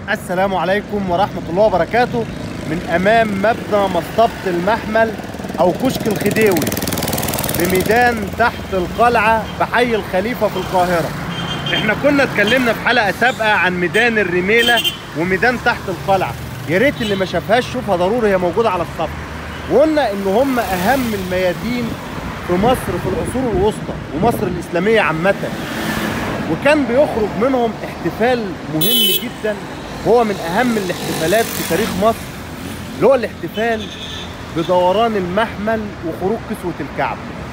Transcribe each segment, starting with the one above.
السلام عليكم ورحمة الله وبركاته من أمام مبنى مصطبة المحمل أو كشك الخديوي بميدان تحت القلعة بحي الخليفة في القاهرة احنا كنا اتكلمنا في حلقة سابقة عن ميدان الرميلة وميدان تحت القلعة يا ريت اللي ما شافهاش شوفها ضروري هي موجودة على الصفحة وقلنا ان هم اهم الميادين في مصر في العصور الوسطى ومصر الاسلامية عامة وكان بيخرج منهم احتفال مهم جدا وهو من اهم الاحتفالات في تاريخ مصر اللي هو الاحتفال بدوران المحمل وخروج كسوة الكعب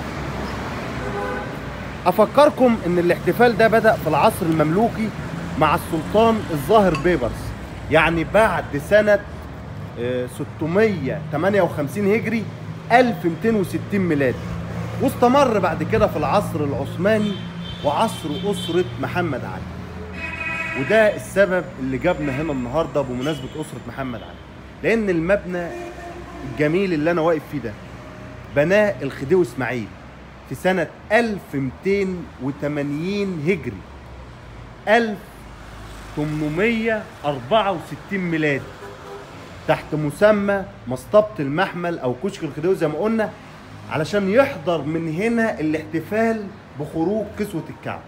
افكركم ان الاحتفال ده بدأ في العصر المملوكي مع السلطان الظاهر بيبرس يعني بعد سنة آه، 658 هجري 1260 ميلادي واستمر بعد كده في العصر العثماني وعصر أسرة محمد علي وده السبب اللي جابنا هنا النهارده بمناسبة أسرة محمد علي لأن المبنى الجميل اللي أنا واقف فيه ده بناه الخديوي إسماعيل في سنة 1280 هجري 1864 ميلادي تحت مسمى مصطبة المحمل أو كشك الخديوي زي ما قلنا علشان يحضر من هنا الاحتفال بخروج كسوة الكعب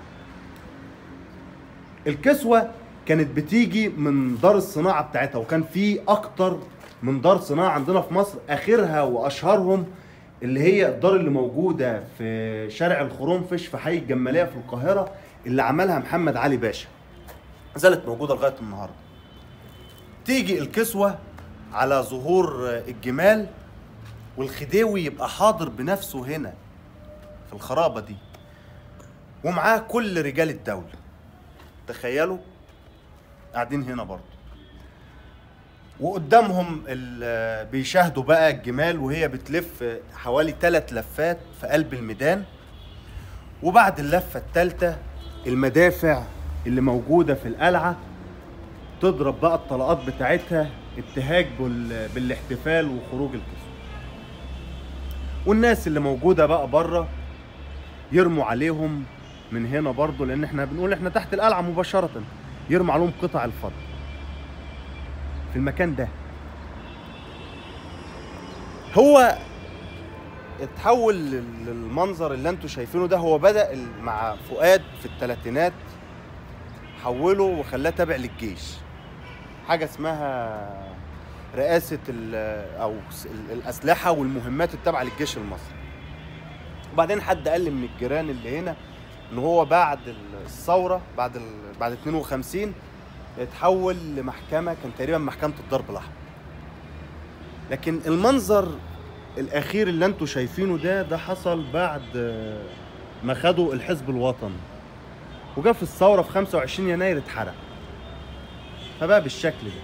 الكسوة كانت بتيجي من دار الصناعة بتاعتها وكان في أكتر من دار صناعة عندنا في مصر آخرها وأشهرهم اللي هي الدار اللي موجودة في شارع الخرنفش في حي الجمالية في القاهرة اللي عملها محمد علي باشا زالت موجودة لغاية النهاردة تيجي الكسوة على ظهور الجمال والخديوي يبقى حاضر بنفسه هنا في الخرابة دي ومعاه كل رجال الدولة تخيلوا قاعدين هنا برضه وقدامهم ال- بيشاهدوا بقى الجمال وهي بتلف حوالي ثلاث لفات في قلب الميدان وبعد اللفة الثالثة المدافع اللي موجودة في القلعة تضرب بقى الطلقات بتاعتها ابتهاج بال- بالاحتفال وخروج الكسوة والناس اللي موجودة بقى بره يرموا عليهم من هنا برضو لان احنا بنقول احنا تحت القلعة مباشرة يرموا عليهم قطع الفضة في المكان ده هو اتحول لل- للمنظر اللي انتوا شايفينه ده هو بدأ ال- مع فؤاد في الثلاثينات حوله وخلاه تابع للجيش حاجة اسمها رئاسة ال- أو س- ال- الأسلحة والمهمات التابعة للجيش المصري وبعدين حد قال لي من الجيران اللي هنا ان هو بعد الثوره بعد ال... بعد 52 اتحول لمحكمه كان تقريبا محكمه الضرب الاحمر لكن المنظر الاخير اللي انتوا شايفينه ده ده حصل بعد آه، ما خدوا الحزب الوطني وجا في الثوره في 25 يناير اتحرق فبقى بالشكل ده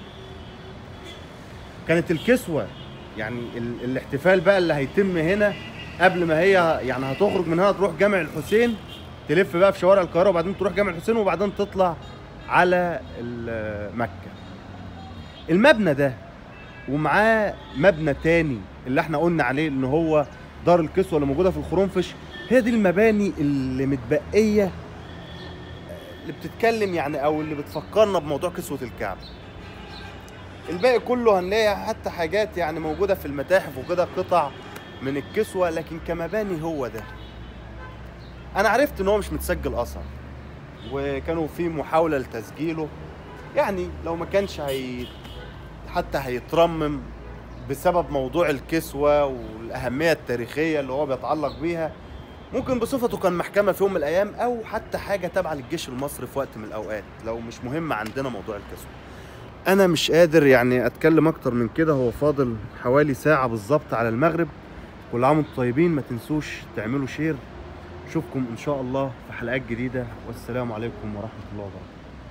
كانت الكسوه يعني ال... الاحتفال بقى اللي هيتم هنا قبل ما هي يعني هتخرج من هنا تروح جامع الحسين تلف بقى في شوارع القاهره وبعدين تروح جامع الحسين وبعدين تطلع على ال- مكه المبنى ده ومعاه مبنى تاني اللي احنا قلنا عليه ان هو دار الكسوه اللي موجوده في الخرنفش هي دي المباني اللي متبقيه اللي بتتكلم يعني او اللي بتفكرنا بموضوع كسوه الكعب الباقي كله هنلاقي حتى حاجات يعني موجوده في المتاحف وكده قطع من الكسوه لكن كمباني هو ده انا عرفت ان هو مش متسجل اصلا وكانوا في محاوله لتسجيله يعني لو ما كانش هي حتى هيترمم بسبب موضوع الكسوه والاهميه التاريخيه اللي هو بيتعلق بيها ممكن بصفته كان محكمه في يوم من الايام او حتى حاجه تابعه للجيش المصري في وقت من الاوقات لو مش مهم عندنا موضوع الكسوه انا مش قادر يعني اتكلم اكتر من كده هو فاضل حوالي ساعه بالظبط على المغرب كل عام وانتم طيبين ما تنسوش تعملوا شير اشوفكم ان شاء الله في حلقات جديده والسلام عليكم ورحمه الله وبركاته